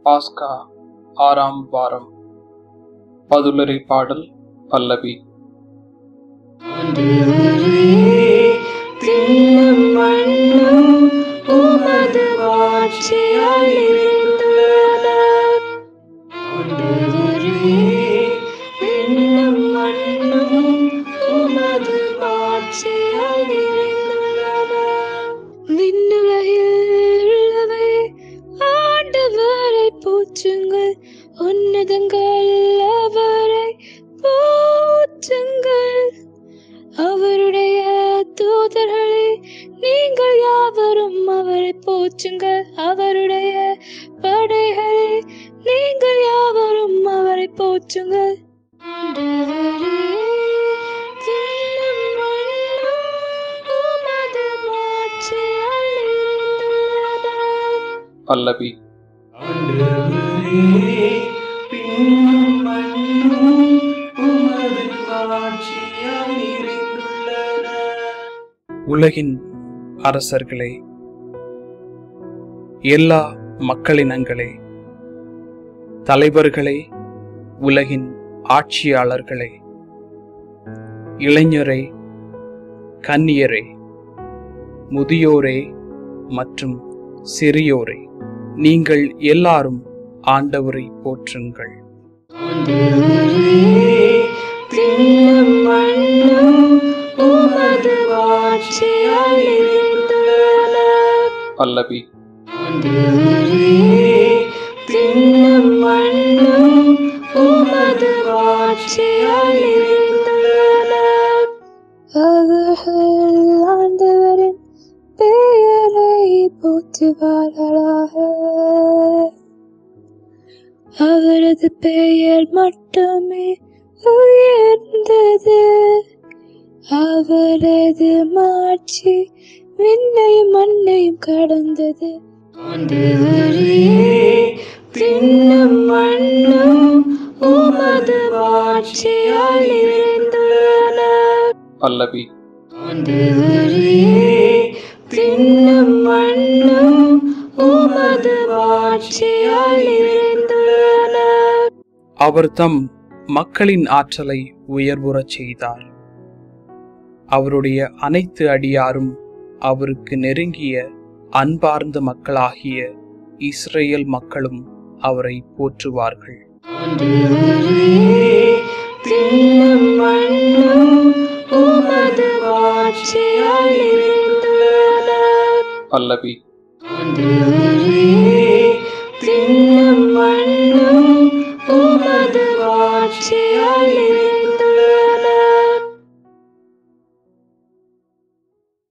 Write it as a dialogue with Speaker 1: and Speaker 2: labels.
Speaker 1: பாஸ்கா ஆறாம் வாரம் பதுலரி பாடல் பல்லவி
Speaker 2: ஆண்டவரே, தின்னும் மண்ணும் உமது வாட்சியால் நிறைந்துள்ளன. ஆண்டவரே, தின்னும் மண்ணும் உமது வாட்சியால் நிறைந்துள்ளன. விண்ணுலகில் உள்ளவை ஆண்டவரை போற்றுங்கள் உன்னதங்கள் அவரை போற்றுங்கள் அவருடைய தூதர்களே நீங்கள் யாவரும் அவரை போற்றுங்கள் அவருடைய படைகளே நீங்கள் யாவரும் அவரை போற்றுங்கள் ஆண்டவரே, தின்னும் மண்ணும் உமது மாட்சியால் நிறைந்துள்ளன.
Speaker 1: பல்லவி
Speaker 2: ஆண்டவரே, பின்னும் மண்ணும் உமது மாட்சியால் நிறைந்துள்ளன.
Speaker 1: உலகின் அரசர்களே எல்லா மக்களினங்களே தலைவர்களே உலகின் ஆட்சியாளர்களே இளைஞரே கன்னியரே முதியோரே மற்றும் சிறியோரே நீங்கள் எல்லாரும் ஆண்டவரை போற்றுங்கள்
Speaker 2: ஆண்டவரே, தின்னும் மண்ணும் உமது மாட்சியால் நிறைந்துள்ளன.
Speaker 1: பல்லவி
Speaker 2: ஆண்டவரே, தின்னும் மண்ணும் உமது மாட்சியால் நிறைந்துள்ளன. அவர்கள் ஆண்டவரின் பெயரை போற்றுவார்களாக அவரது பெயர் மட்டுமே உயர்ந்தது அவரது மாட்சி விண்ணையும் மண்ணையும் கடந்தது ஆண்டவரே தின்னும் மண்ணும் உமது மாட்சியால் நிறைந்துள்ளன
Speaker 1: பல்லவி
Speaker 2: ஆண்டவரே தின்னும் மண்ணும் உமது மாட்சியால் நிறைந்துள்ளன
Speaker 1: அவர் தம் மக்களின் ஆற்றலை உயர்வுறச் செய்தார் அவருடைய அனைத்து அடியாரும் அவருக்கு நெருங்கிய அன்பார்ந்த மக்களாகிய இஸ்ரேல் மக்களும் அவரை போற்றுவார்கள்
Speaker 2: ஆண்டவரே தின்னும் மண்ணும் உமது மாட்சியால் நிறைந்துள்ளன
Speaker 1: பல்லவி
Speaker 2: ஆண்டவரே தின்னும் மண்ணும்